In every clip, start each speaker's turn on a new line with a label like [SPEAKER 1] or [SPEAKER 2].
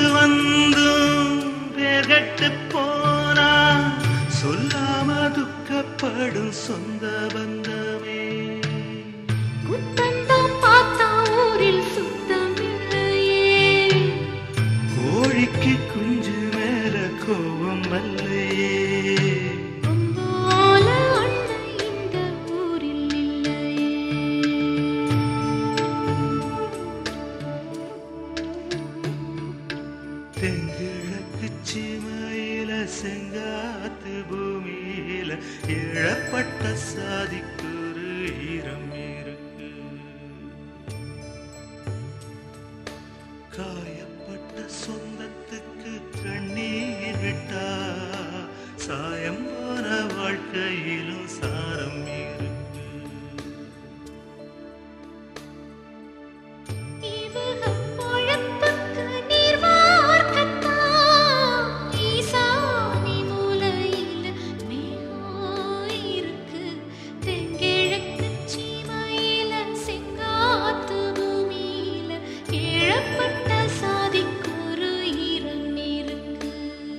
[SPEAKER 1] வந்தும் வேகட்டு போனா சொல்லாம துக்கப்படும் சொந்த பந்தமே
[SPEAKER 2] குத்தந்தான் பார்த்தா ஊரில் சுத்தமில்லையே
[SPEAKER 1] கோழிக்கு குஞ்சு மேல கோபம் அல்லையே
[SPEAKER 2] அம்பால அண்ணன் இந்த ஊரில் இல்லையே
[SPEAKER 1] தென்கிழக்கு சீமையில செங்காத்து பூமியில இழப்பட்ட சாதிக்கு ஒரு ஈரம் இருக்கு காயப்பட்ட சொந்தத்துக்கு கண்ணீர் விட்டா சாயம் போன வாழ்க்கையிலும் சாரம் இருக்கு
[SPEAKER 2] இவக பொழப்புக்கு நீர் வார்க்கத்தான் ஈசானி மூலையில மேகம் இருக்கு தென்கிழக்கு சீமையில செங்காத்து பூமியில இழப்பட்ட சாதிக்கு ஒரு ஈரம் இருக்கு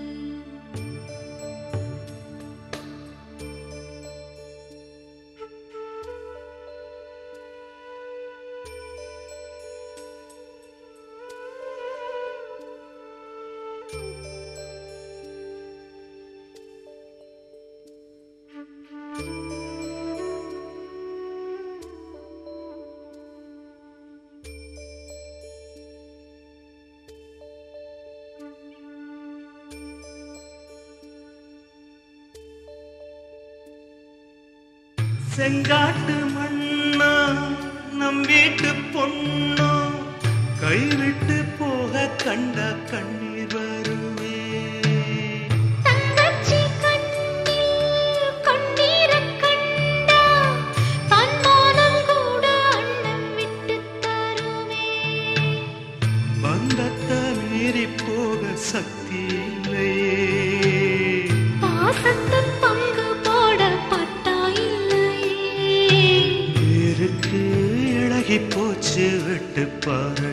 [SPEAKER 1] செங்காட்டு மண்ணா நம் வீட்டு பொண்ணோ கைவிட்டு போக கண்ட கண்ணீர் வருமே
[SPEAKER 2] தங்கச்சி கண்ணில் கண்ணீரக் கண்டா தன்மானம் கூட அண்ணன் விட்டுத் தருமே
[SPEAKER 1] பந்தத்தை மீறி போக சக்தி இல்லையே
[SPEAKER 2] பாசத்து பங்கு போட பட்டா இல்லையே
[SPEAKER 1] வேருக்கு இழகி போச்சு விட்டு பாறையே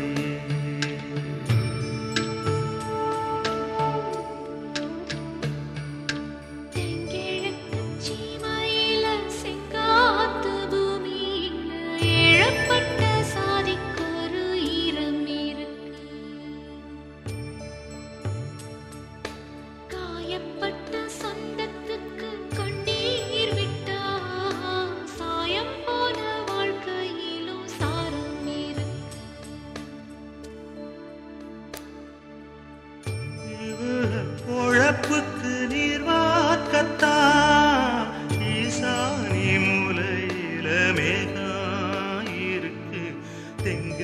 [SPEAKER 2] தென்கிழக்கு சீமையில செங்காத்து பூமியில இழப்பட்ட சாதிக்கு ஒரு ஈரம் இருக்கு காயப்பட்ட சொந்தத்துக்கு கண்ணீர் விட்டா சாயம் போன வாழ்க்கையிலும் சாரம் இருக்கு
[SPEAKER 1] இவ பொழப்புக்கு நீர் வாக்கத்தான் ஈசானி மூலையில மேகா இருக்கு தெங்க